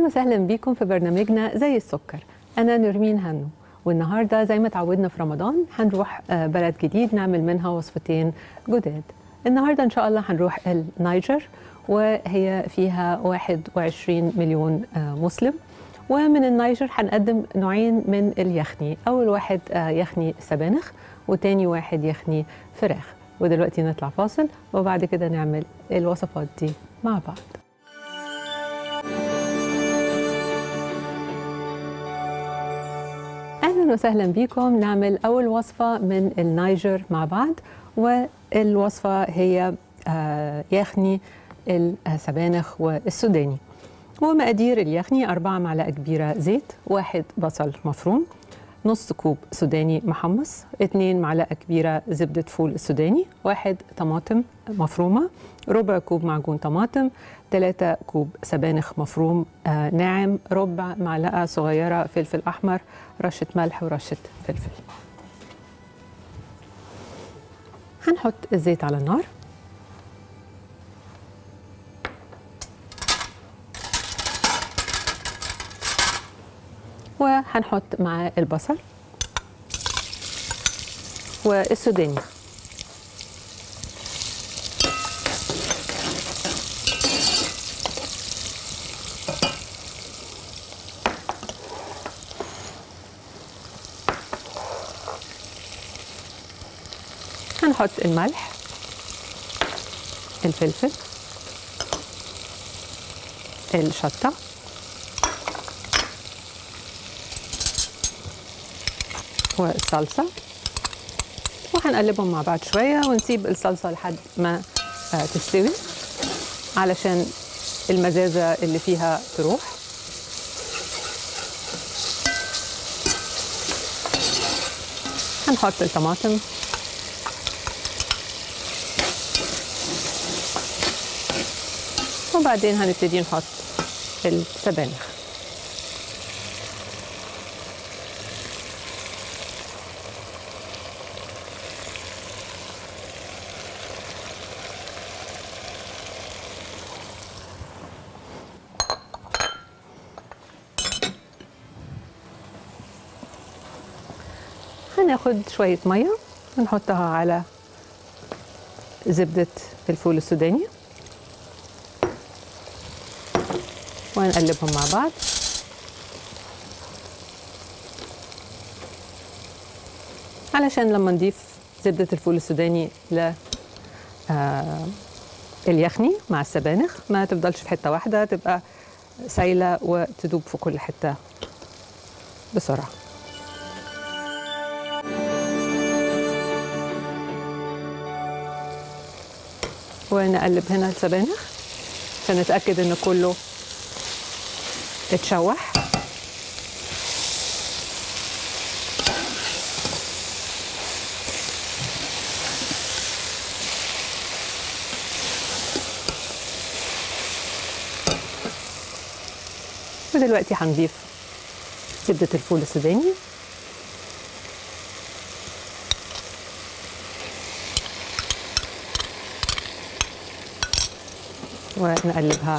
اهلا وسهلا بيكم في برنامجنا زي السكر انا نرمين هنو والنهارده زي ما تعودنا في رمضان هنروح آه، بلد جديد نعمل منها وصفتين جداد النهارده ان شاء الله هنروح النيجر وهي فيها 21 مليون آه، مسلم ومن النيجر هنقدم نوعين من اليخني اول واحد آه، يخني سبانخ وتاني واحد يخني فراخ ودلوقتي نطلع فاصل وبعد كده نعمل الوصفات دي مع بعض اهلا وسهلا بيكم نعمل اول وصفه من النيجر مع بعض والوصفه هي آه، يخني السبانخ والسوداني ومقادير اليخني أربعة معلقة كبيرة زيت واحد بصل مفروم نص كوب سوداني محمص اتنين معلقة كبيرة زبدة فول السوداني واحد طماطم مفرومة ربع كوب معجون طماطم تلاتة كوب سبانخ مفروم آه ناعم ربع معلقة صغيرة فلفل أحمر رشة ملح ورشة فلفل هنحط الزيت على النار وهنحط معاه البصل والسوداني هنحط الملح الفلفل الشطه والصلصه وهنقلبهم مع بعض شويه ونسيب الصلصه لحد ما آه، تستوي علشان المزازه اللي فيها تروح هنحط الطماطم وبعدين هنبتدي نحط السبانخ هناخد شوية مية ونحطها على زبدة الفول السوداني ونقلبهم مع بعض علشان لما نضيف زبدة الفول السوداني ل آه، اليخني مع السبانخ ما تفضلش في حتة واحدة تبقى سايلة وتدوب في كل حتة بسرعة ونقلب هنا السبانخ عشان نتأكد ان كله اتشوح ودلوقتي هنضيف زبدة الفول السوداني ونقلبها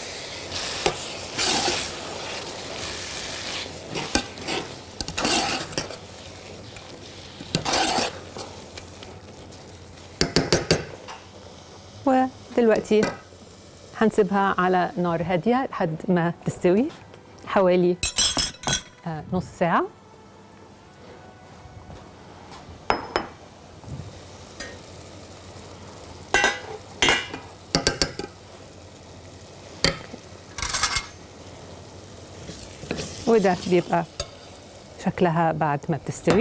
ودلوقتي هنسيبها على نار هادية لحد ما تستوي حوالي آه، نص ساعة وده بيبقى شكلها بعد ما بتستوي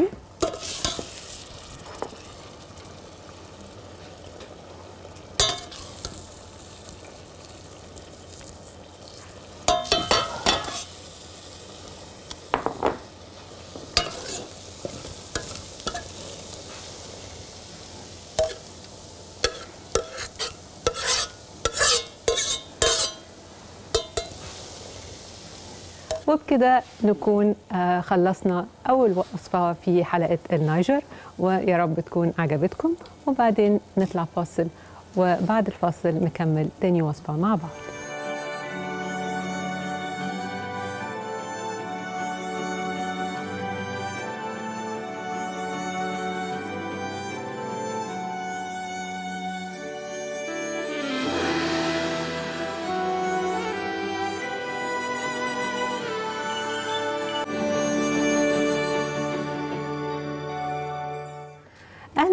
وبكده نكون آه، خلصنا أول وصفة في حلقة النيجر ويا رب تكون عجبتكم وبعدين نطلع فاصل وبعد الفاصل نكمل تاني وصفة مع بعض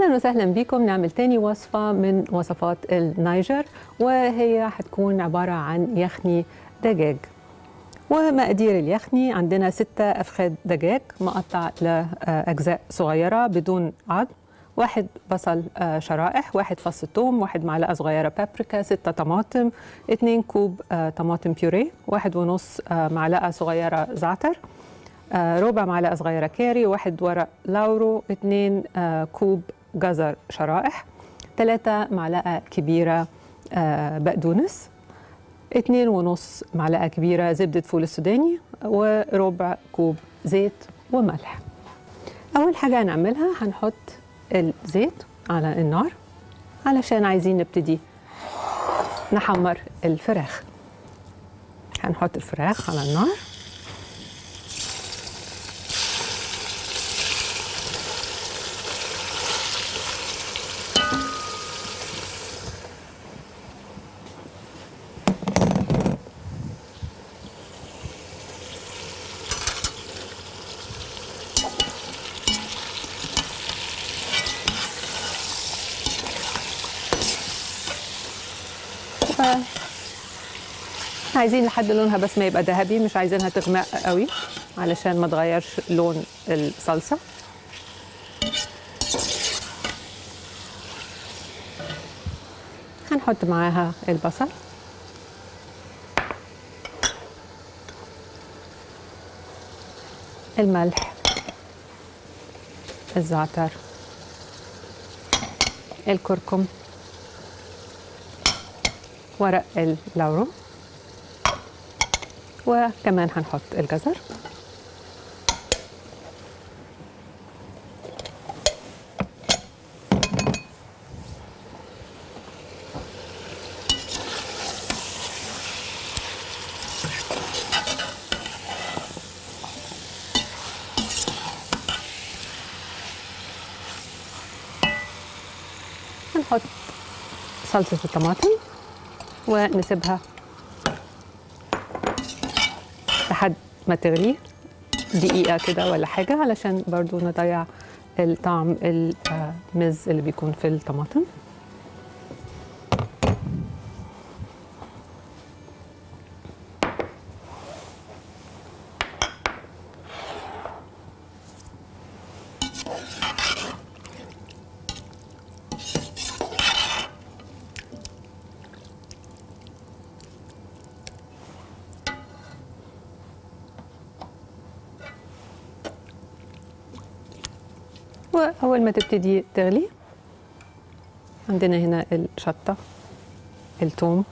اهلا وسهلا بكم نعمل تاني وصفه من وصفات النيجر وهي هتكون عباره عن يخني دجاج ومقادير اليخني عندنا ستة أفخاد دجاج مقطع لأجزاء صغيرة بدون عظم واحد بصل آه، شرائح واحد فص ثوم واحد معلقة صغيرة بابريكا ستة طماطم اتنين كوب آه، طماطم بيوري واحد ونص آه، معلقة صغيرة زعتر آه، ربع معلقة صغيرة كاري واحد ورق لورو اتنين آه، كوب جزر شرائح ثلاثة معلقة كبيرة آه، بقدونس اتنين ونص معلقة كبيرة زبدة فول السوداني وربع كوب زيت وملح أول حاجة هنعملها هنحط الزيت على النار علشان عايزين نبتدي نحمر الفراخ هنحط الفراخ على النار ف- عايزين لحد لونها بس ما يبقى ذهبي مش عايزينها تغمق قوي علشان ما تغيرش لون الصلصة هنحط معاها البصل الملح الزعتر الكركم ورق اللورو وكمان هنحط الجزر هنحط صلصة الطماطم ونسيبها لحد ما تغلي دقيقة كده ولا حاجة علشان برضو نضيع الطعم المز اللي بيكون في الطماطم وأول ما تبتدي تغلي عندنا هنا الشطة الثوم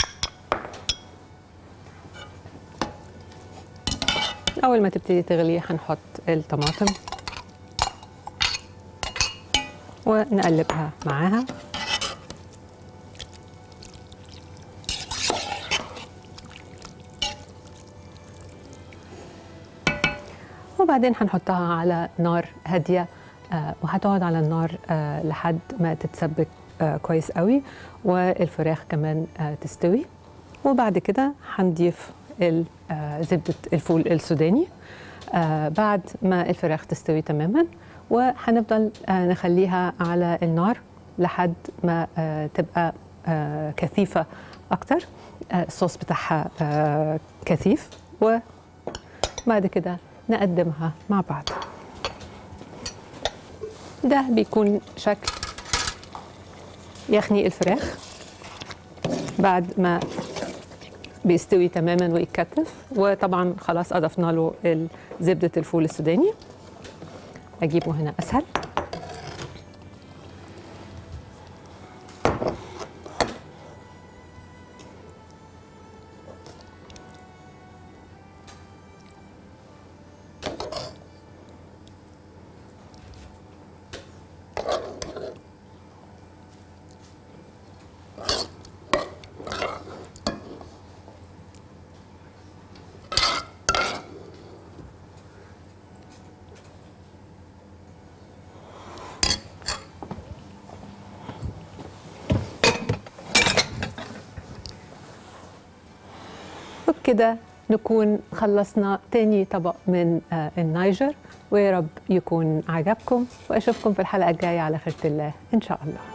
أول ما تبتدي تغلي هنحط الطماطم ونقلبها معاها وبعدين هنحطها على نار هاديه آه، وهتقعد على النار آه، لحد ما تتسبك آه، كويس قوي والفراخ كمان آه، تستوي وبعد كده هنضيف ال- آه، زبده الفول السوداني آه، بعد ما الفراخ تستوي تماما وهنفضل آه، نخليها على النار لحد ما آه، تبقى آه، كثيفه اكتر آه، الصوص بتاعها آه، كثيف وبعد كده نقدمها مع بعض ده بيكون شكل يخني الفراخ بعد ما بيستوي تماما ويتكتف وطبعا خلاص اضفنا له ال- زبده الفول السوداني اجيبه هنا اسهل وبكده نكون خلصنا تاني طبق من آه، النيجر ويا رب يكون عجبكم واشوفكم في الحلقه الجايه على خيره الله ان شاء الله